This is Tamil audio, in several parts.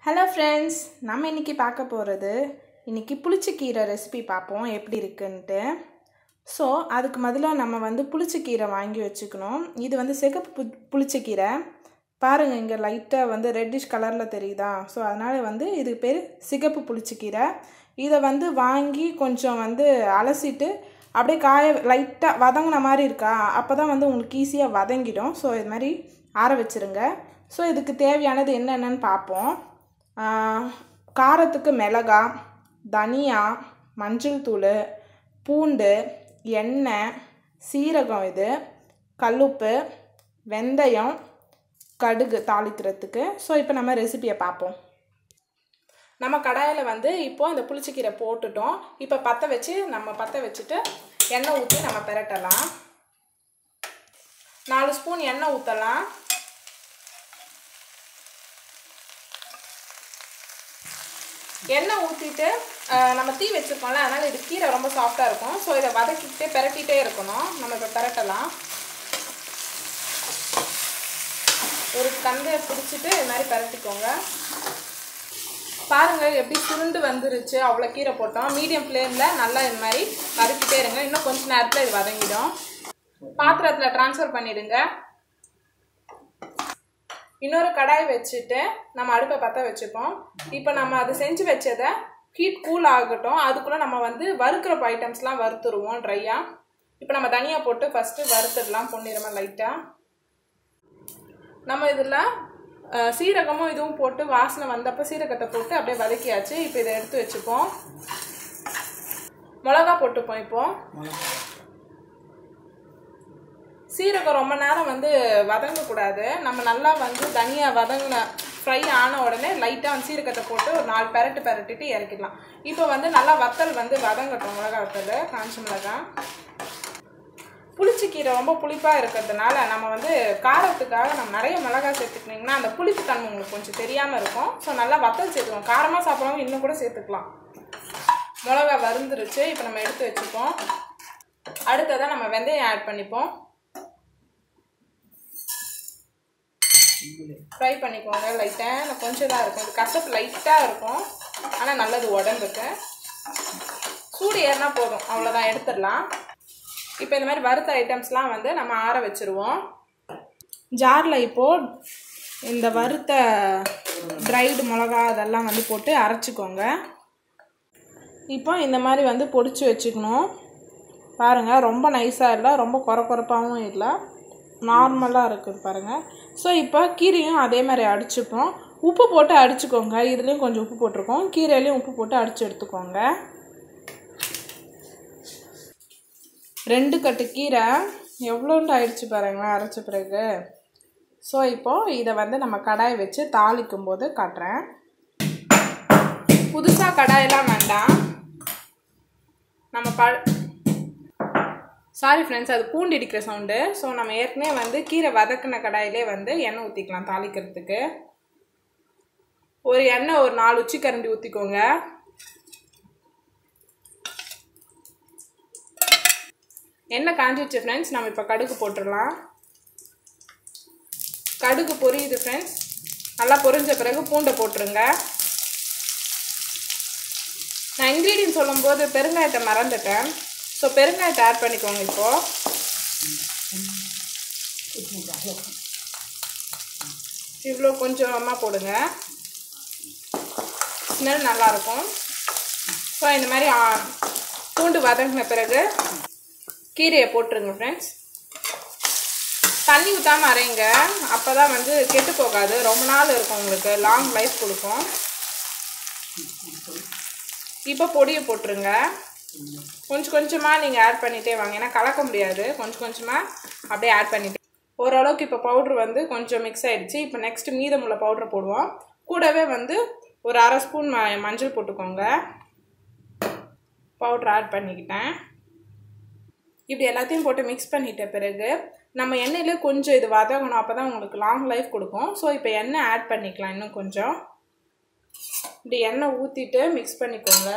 ஹலோ ஃப்ரெண்ட்ஸ் நம்ம இன்றைக்கி பார்க்க போகிறது இன்றைக்கி புளிச்சக்கீரை ரெசிபி பார்ப்போம் எப்படி இருக்குன்ட்டு ஸோ அதுக்கு முதல்ல நம்ம வந்து புளிச்சக்கீரை வாங்கி வச்சுக்கணும் இது வந்து சிகப்பு பு புளிச்சக்கீரை பாருங்கள் இங்கே லைட்டாக வந்து ரெட்டிஷ் கலரில் தெரியுதா ஸோ அதனால் வந்து இதுக்கு பேர் சிகப்பு புளிச்சக்கீரை இதை வந்து வாங்கி கொஞ்சம் வந்து அலசிட்டு அப்படியே காய லைட்டாக வதங்கின மாதிரி இருக்கா அப்போ தான் வந்து உங்களுக்கு ஈஸியாக வதங்கிடும் ஸோ இது மாதிரி ஆற வச்சுருங்க ஸோ இதுக்கு தேவையானது என்னென்னு பார்ப்போம் ஆஹ், காரத்துக்கு மிளகா தனியா மஞ்சள் தூள் பூண்டு எண்ணெய் சீரகம் இது கல்லுப்பு வெந்தயம் கடுகு தாளிக்கிறதுக்கு ஸோ இப்போ நம்ம ரெசிபியை பார்ப்போம் நம்ம கடாயில் வந்து இப்போ இந்த புளிச்சக்கீரை போட்டுட்டோம் இப்போ பற்ற வச்சு நம்ம பற்ற வச்சுட்டு எண்ணெய் ஊற்றி நம்ம பிரட்டலாம் நாலு ஸ்பூன் எண்ணெய் ஊற்றலாம் எண்ணெய் ஊற்றிட்டு நம்ம தீ வச்சுருக்கோம்ல அதனால் இது கீரை ரொம்ப சாஃப்டாக இருக்கும் ஸோ இதை வதக்கிட்டே பிரட்டிகிட்டே இருக்கணும் நம்ம இப்போ பிரட்டலாம் ஒரு கந்தை பிடிச்சிட்டு இது மாதிரி பிரட்டிக்கோங்க பாருங்கள் எப்படி சுருண்டு வந்துருச்சு அவ்வளோ கீரை போட்டோம் மீடியம் ஃப்ளேமில் நல்லா இது மாதிரி வதக்கிட்டே இருங்க இன்னும் கொஞ்ச நேரத்தில் இது வதங்கிடும் பாத்திரத்தில் ட்ரான்ஸ்ஃபர் பண்ணிடுங்க இன்னொரு கடாய் வச்சுட்டு நம்ம அடுப்பை பற்ற வச்சுப்போம் இப்போ நம்ம அது செஞ்சு வச்சதை ஹீட் கூல் ஆகட்டும் அதுக்குள்ளே நம்ம வந்து வறுக்கிற ஐட்டம்ஸ்லாம் வறுத்துருவோம் ட்ரையாக இப்போ நம்ம தனியாக போட்டு ஃபஸ்ட்டு வறுத்துடலாம் பொன்னிறமாக லைட்டாக நம்ம இதில் அஹ், சீரகமும் இதுவும் போட்டு வாசனை வந்தப்போ சீரகத்தை போட்டு அப்படியே வதக்கியாச்சு இப்போ இதை எடுத்து வச்சுப்போம் மிளகா போட்டுப்போம் இப்போ சீரகம் ரொம்ப நேரம் வந்து வதங்கக்கூடாது நம்ம நல்லா வந்து தனியாக வதங்கின ஃப்ரை ஆன உடனே லைட்டாக வந்து சீரகத்தை போட்டு ஒரு நாலு பெரட்டு பெரட்டிட்டு இறக்கிடலாம் இப்போ வந்து நல்லா வத்தல் வந்து வதங்கட்டும் மிளகா வத்தல் காஞ்ச மிளகாய் புளிச்சக்கீரை ரொம்ப புளிப்பாக இருக்கிறதுனால நம்ம வந்து காரத்துக்காக நம்ம நிறைய மிளகாய் சேர்த்துக்கிட்டிங்கன்னா அந்த புளிப்பு தன்மை உங்களுக்கு கொஞ்சம் தெரியாமல் இருக்கும் ஸோ நல்லா வத்தல் சேர்த்துக்கணும் காரமாக சாப்பிட்றவங்க இன்னும் கூட சேர்த்துக்கலாம் மிளகா வறுந்துருச்சு இப்போ நம்ம எடுத்து வச்சுப்போம் அடுத்ததாக நம்ம வெந்தயம் ஆட் பண்ணிப்போம் ஃப்ரை பண்ணிக்கோங்க லைட்டாக கொஞ்சம் தான் இருக்கும் இது கசப்பு லைட்டாக இருக்கும் ஆனால் நல்லது உடம்புக்கு சூடு ஏறினா போதும் அவ்வளோதான் எடுத்துடலாம் இப்போ இந்த மாதிரி வறுத்த ஐட்டம்ஸ்லாம் வந்து நம்ம ஆற வச்சுருவோம் ஜாரில் இப்போது இந்த வறுத்த ட்ரைடு மிளகா அதெல்லாம் வந்து போட்டு அரைச்சிக்கோங்க இப்போ இந்த மாதிரி வந்து பொடிச்சு வச்சுக்கணும் பாருங்கள் ரொம்ப நைஸாக இல்லை ரொம்ப குறை குறைப்பாகவும் இல்லை நார்மலாக இருக்குது பாருங்கள் ஸோ இப்போ கீரையும் அதே மாதிரி அடிச்சுப்போம் உப்பு போட்டு அடிச்சுக்கோங்க இதுலேயும் கொஞ்சம் உப்பு போட்டிருக்கோம் கீரையிலையும் உப்பு போட்டு அடித்து எடுத்துக்கோங்க ரெண்டு கட்டு கீரை எவ்வளோண்டு ஆயிடுச்சு பாருங்களேன் அரைச்ச பிறகு ஸோ இப்போது இதை வந்து நம்ம கடாய் வச்சு தாளிக்கும் போது காட்டுறேன் புதுசாக கடாயெல்லாம் வேண்டாம் நம்ம ப சாரி ஃப்ரெண்ட்ஸ் அது பூண்டு இடிக்கிற சவுண்டு ஸோ நம்ம ஏற்கனவே வந்து கீரை வதக்கின கடாயிலே வந்து எண்ணெய் ஊற்றிக்கலாம் தாளிக்கிறதுக்கு ஒரு எண்ணெய் ஒரு நாலு உச்சி கரண்டி ஊற்றிக்கோங்க எண்ணெய் காஞ்சிச்சு ஃப்ரெண்ட்ஸ் நம்ம இப்போ கடுகு போட்டுடலாம் கடுகு பொரியுது ஃப்ரெண்ட்ஸ் நல்லா பொரிஞ்ச பிறகு பூண்டை போட்டுருங்க நான் இன்க்ரீடியன்ட் சொல்லும்போது பெருங்காயத்தை மறந்துட்டேன் ஸோ பெருங்காயத்தை ஆட் பண்ணிக்கோங்க இப்போது இவ்வளோ கொஞ்சமாக போடுங்க ஸ்மெல் நல்லாயிருக்கும் ஸோ இந்த மாதிரி ஆ, பூண்டு வதங்கின பிறகு கீரையை போட்டுருங்க ஃப்ரெண்ட்ஸ் தண்ணி ஊற்றாமல் அரைங்க அப்போ தான் வந்து கெட்டு போகாது ரொம்ப நாள் இருக்கும் உங்களுக்கு லாங் லைஃப் கொடுக்கும் இப்போ பொடியை போட்டுருங்க கொஞ்சம் கொஞ்சமாக நீங்கள் ஆட் பண்ணிகிட்டே வாங்க ஏன்னா கலக்க முடியாது கொஞ்சம் கொஞ்சமாக அப்படியே ஆட் பண்ணிட்டு ஓரளவுக்கு இப்போ பவுட்ரு வந்து கொஞ்சம் மிக்ஸ் ஆயிடுச்சு இப்போ நெக்ஸ்ட் மீதமுள்ள பவுட்ரு போடுவோம் கூடவே வந்து ஒரு அரை ஸ்பூன் ம மஞ்சள் போட்டுக்கோங்க பவுட்ரு ஆட் பண்ணிக்கிட்டேன் இப்படி எல்லாத்தையும் போட்டு மிக்ஸ் பண்ணிட்ட பிறகு நம்ம எண்ணெயிலே கொஞ்சம் இது வதங்கணும் அப்போ தான் உங்களுக்கு லாங் லைஃப் கொடுக்கும் ஸோ இப்போ எண்ணெய் ஆட் பண்ணிக்கலாம் இன்னும் கொஞ்சம் இப்படி எண்ணெய் ஊற்றிட்டு மிக்ஸ் பண்ணிக்கோங்க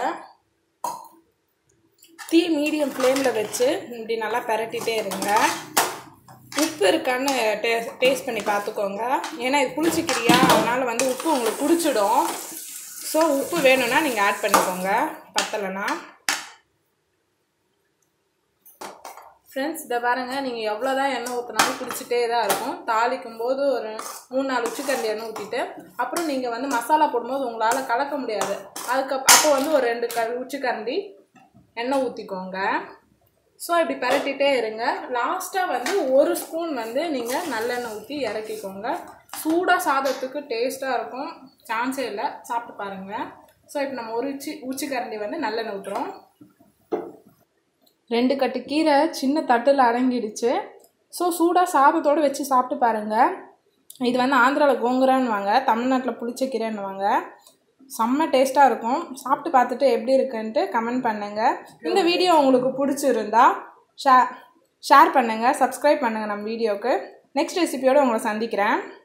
தீ மீடியம் ஃப்ளேமில் வச்சு இப்படி நல்லா பரட்டிகிட்டே இருங்க உப்பு இருக்கான்னு டே டேஸ்ட் பண்ணி பார்த்துக்கோங்க ஏன்னா இது புளிச்சிக்கிறியா அதனால் வந்து உப்பு உங்களுக்கு உங்களுக்கு பிடிச்சிடும் ஸோ உப்பு வேணும்னா நீங்கள் ஆட் பண்ணிக்கோங்க பத்தலைன்னா ஃப்ரெண்ட்ஸ் இதை பாருங்கள் நீங்கள் எவ்வளோ தான் எண்ணெய் ஊற்றினாலும் குடிச்சிட்டே தான் இருக்கும் தாளிக்கும் போது ஒரு மூணு நாலு உச்சிக்கரண்டி எண்ணெய் ஊற்றிட்டு அப்புறம் நீங்கள் வந்து மசாலா போடும்போது உங்களால் கலக்க முடியாது அதுக்கு அப்போ வந்து ஒரு ரெண்டு க உச்சிக்கரண்டி எண்ணெய் ஊற்றிக்கோங்க ஸோ இப்படி பரட்டிகிட்டே இருங்க லாஸ்ட்டாக வந்து ஒரு ஸ்பூன் வந்து நீங்கள் நல்லெண்ணெய் ஊற்றி இறக்கிக்கோங்க சூடாக சாதத்துக்கு டேஸ்ட்டாக இருக்கும் சான்ஸே இல்லை சாப்பிட்டு பாருங்கள் ஸோ இப்போ நம்ம ஒரு உச்சி உச்சிக்கரண்டி வந்து நல்லெண்ணெய் ஊற்றுறோம் ரெண்டு கட்டு கீரை சின்ன தட்டில் அடங்கிடுச்சு ஸோ சூடாக சாதத்தோடு வச்சு சாப்பிட்டு பாருங்கள் இது வந்து ஆந்திராவில் கோங்குரான்னுவாங்க தமிழ்நாட்டில் புளிச்ச கீரைன்னுவாங்க செம்ம டேஸ்ட்டாக இருக்கும் சாப்பிட்டு பார்த்துட்டு எப்படி இருக்குன்ட்டு கமெண்ட் பண்ணுங்கள் இந்த வீடியோ உங்களுக்கு பிடிச்சிருந்தா ஷே ஷேர் பண்ணுங்கள் சப்ஸ்கிரைப் பண்ணுங்கள் நம்ம வீடியோவுக்கு நெக்ஸ்ட் ரெசிபியோடு உங்களை சந்திக்கிறேன்